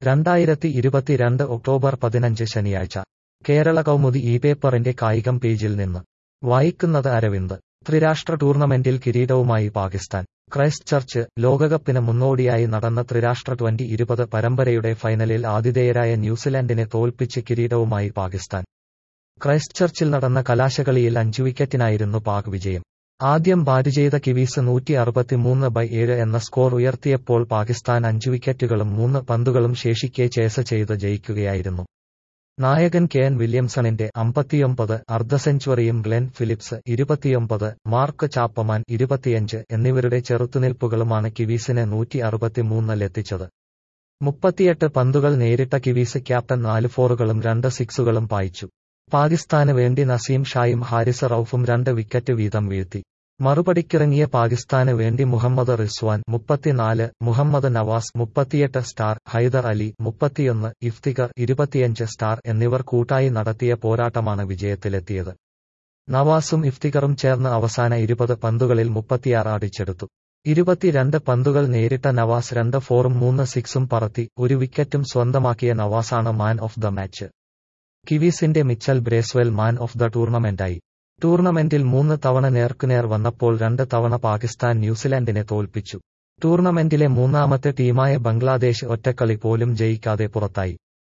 രണ്ടായിരത്തി ഇരുപത്തിരണ്ട് ഒക്ടോബർ പതിനഞ്ച് ശനിയാഴ്ച കേരള കൗമുദി ഈ പേപ്പറിന്റെ കായികം പേജിൽ നിന്ന് വായിക്കുന്നത് അരവിന്ദ് ത്രിരാഷ്ട്ര ടൂർണമെന്റിൽ കിരീടവുമായി പാകിസ്ഥാൻ ക്രൈസ്റ്റ് ചർച്ച് ലോകകപ്പിന് മുന്നോടിയായി നടന്ന ത്രിരാഷ്ട്ര ട്വന്റി ഇരുപത് പരമ്പരയുടെ ഫൈനലിൽ ആതിഥേയരായ ന്യൂസിലാൻഡിനെ തോൽപ്പിച്ച് കിരീടവുമായി പാകിസ്ഥാൻ ക്രൈസ്റ്റ് ചർച്ചിൽ നടന്ന കലാശകളിയിൽ അഞ്ചു വിക്കറ്റിനായിരുന്നു പാക് വിജയം ആദ്യം ബാറ്റ് ചെയ്ത കിവീസ് നൂറ്റി അറുപത്തിമൂന്ന് ബൈ ഏഴ് എന്ന സ്കോർ ഉയർത്തിയപ്പോൾ പാകിസ്ഥാൻ അഞ്ചു വിക്കറ്റുകളും മൂന്ന് പന്തുകളും ശേഷിക്കെ ചേസ ചെയ്ത് ജയിക്കുകയായിരുന്നു നായകൻ കെ എൻ വില്യംസണിന്റെ അമ്പത്തിയൊമ്പത് അർദ്ധ സെഞ്ചുറിയും ഗ്ലെൻ ഫിലിപ്സ് ഇരുപത്തിയൊമ്പത് മാർക്ക് ചാപ്പമാൻ ഇരുപത്തിയഞ്ച് എന്നിവരുടെ ചെറുത്തുനിൽപ്പുകളുമാണ് കിവീസിനെ നൂറ്റി അറുപത്തിമൂന്നിലെത്തിച്ചത് മുപ്പത്തിയെട്ട് പന്തുകൾ നേരിട്ട കിവീസ് ക്യാപ്റ്റൻ നാല് ഫോറുകളും രണ്ട് സിക്സുകളും പായിച്ചു പാകിസ്ഥാന് വേണ്ടി നസീം ഷായും ഹാരിസ് റൌഫും രണ്ട് വിക്കറ്റ് വീതം വീഴ്ത്തി മറുപടിക്കിറങ്ങിയ പാകിസ്ഥാന് വേണ്ടി മുഹമ്മദ് റിസ്വാൻ മുപ്പത്തിനാല് മുഹമ്മദ് നവാസ് മുപ്പത്തിയെട്ട് സ്റ്റാർ ഹൈദർ അലി മുപ്പത്തിയൊന്ന് ഇഫ്തിഖർ ഇരുപത്തിയഞ്ച് സ്റ്റാർ എന്നിവർ കൂട്ടായി നടത്തിയ പോരാട്ടമാണ് വിജയത്തിലെത്തിയത് നവാസും ഇഫ്തിഖറും ചേർന്ന് അവസാന ഇരുപത് പന്തുകളിൽ മുപ്പത്തിയാറ് അടിച്ചെടുത്തു ഇരുപത്തിരണ്ട് പന്തുകൾ നേരിട്ട നവാസ് രണ്ട് ഫോറും മൂന്ന് സിക്സും പറത്തി ഒരു വിക്കറ്റും സ്വന്തമാക്കിയ നവാസാണ് മാൻ ഓഫ് ദ മാച്ച് കിവീസിന്റെ Mitchell Bracewell man of the ടൂർണമെന്റായി ടൂർണമെന്റിൽ മൂന്ന് തവണ നേർക്കുനേർ വന്നപ്പോൾ രണ്ട് തവണ പാകിസ്ഥാൻ ന്യൂസിലാൻഡിനെ തോൽപ്പിച്ചു ടൂർണമെന്റിലെ മൂന്നാമത്തെ ടീമായ ബംഗ്ലാദേശ് ഒറ്റക്കളി പോലും ജയിക്കാതെ പുറത്തായി